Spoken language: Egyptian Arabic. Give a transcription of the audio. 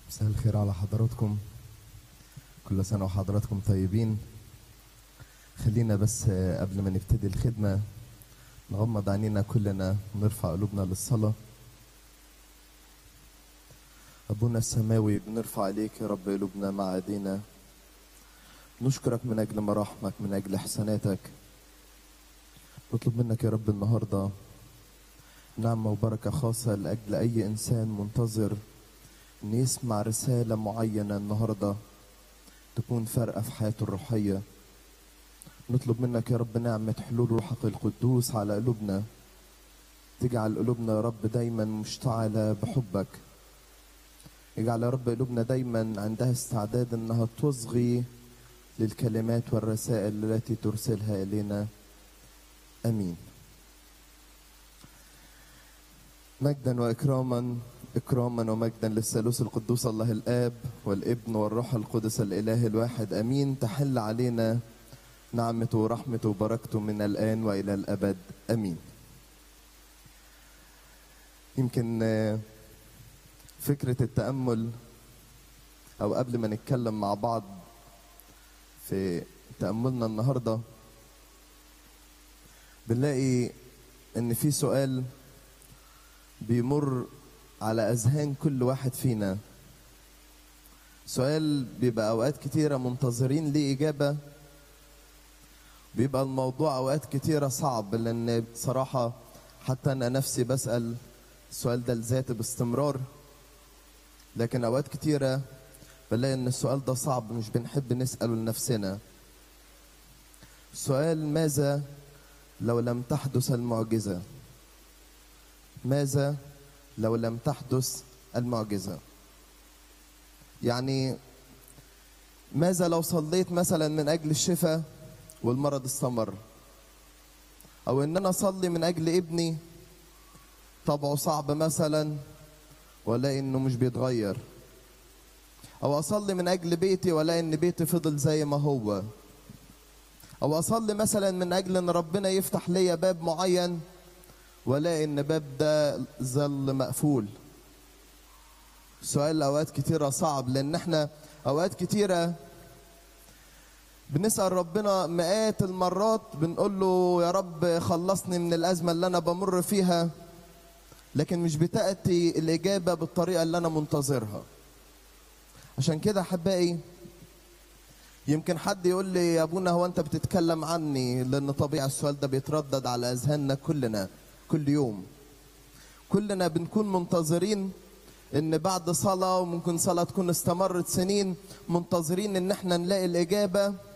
مساء الخير على حضراتكم كل سنة وحضراتكم طيبين خلينا بس قبل ما نبتدي الخدمة نغمض عينينا كلنا ونرفع قلوبنا للصلاة أبونا السماوي بنرفع إليك يا رب قلوبنا مع أيدينا نشكرك من أجل مراحمك من أجل إحساناتك نطلب منك يا رب النهاردة نعمة وبركة خاصة لأجل أي إنسان منتظر إن يسمع رسالة معينة النهاردة تكون فارقة في حياته الروحية نطلب منك يا رب نعمة حلول روحك القدوس على قلوبنا تجعل قلوبنا يا رب دايما مشتعلة بحبك اجعل يا رب قلوبنا دايما عندها استعداد انها تصغي للكلمات والرسائل التي ترسلها الينا امين مجدا واكراما اكراما ومجدا للثالوث القدوس الله الاب والابن والروح القدس الاله الواحد امين تحل علينا نعمته ورحمته وبركته من الان والى الابد امين يمكن آه، فكره التامل او قبل ما نتكلم مع بعض في تاملنا النهارده بنلاقي ان في سؤال بيمر على اذهان كل واحد فينا سؤال بيبقى اوقات كتيره منتظرين ليه اجابه بيبقى الموضوع اوقات كتيره صعب لان بصراحه حتى انا نفسي بسال السؤال ده لذاتي باستمرار لكن اوقات كتيره بلاقي ان السؤال ده صعب مش بنحب نساله لنفسنا السؤال ماذا لو لم تحدث المعجزه ماذا لو لم تحدث المعجزه يعني ماذا لو صليت مثلا من اجل الشفاء والمرض استمر او ان انا اصلي من اجل ابني طبعه صعب مثلا ولا انه مش بيتغير او اصلي من اجل بيتي ولا ان بيتي فضل زي ما هو او اصلي مثلا من اجل ان ربنا يفتح ليا باب معين ولا ان باب ده ظل مقفول سؤال اوقات كتيره صعب لان احنا اوقات كتيره بنسال ربنا مئات المرات بنقول له يا رب خلصني من الازمه اللي انا بمر فيها لكن مش بتاتي الاجابه بالطريقه اللي انا منتظرها عشان كده احبائي يمكن حد يقول لي يا ابونا هو انت بتتكلم عني لان طبيعي السؤال ده بيتردد على اذهاننا كلنا كل يوم كلنا بنكون منتظرين ان بعد صلاة وممكن صلاة تكون استمرت سنين منتظرين ان احنا نلاقي الاجابة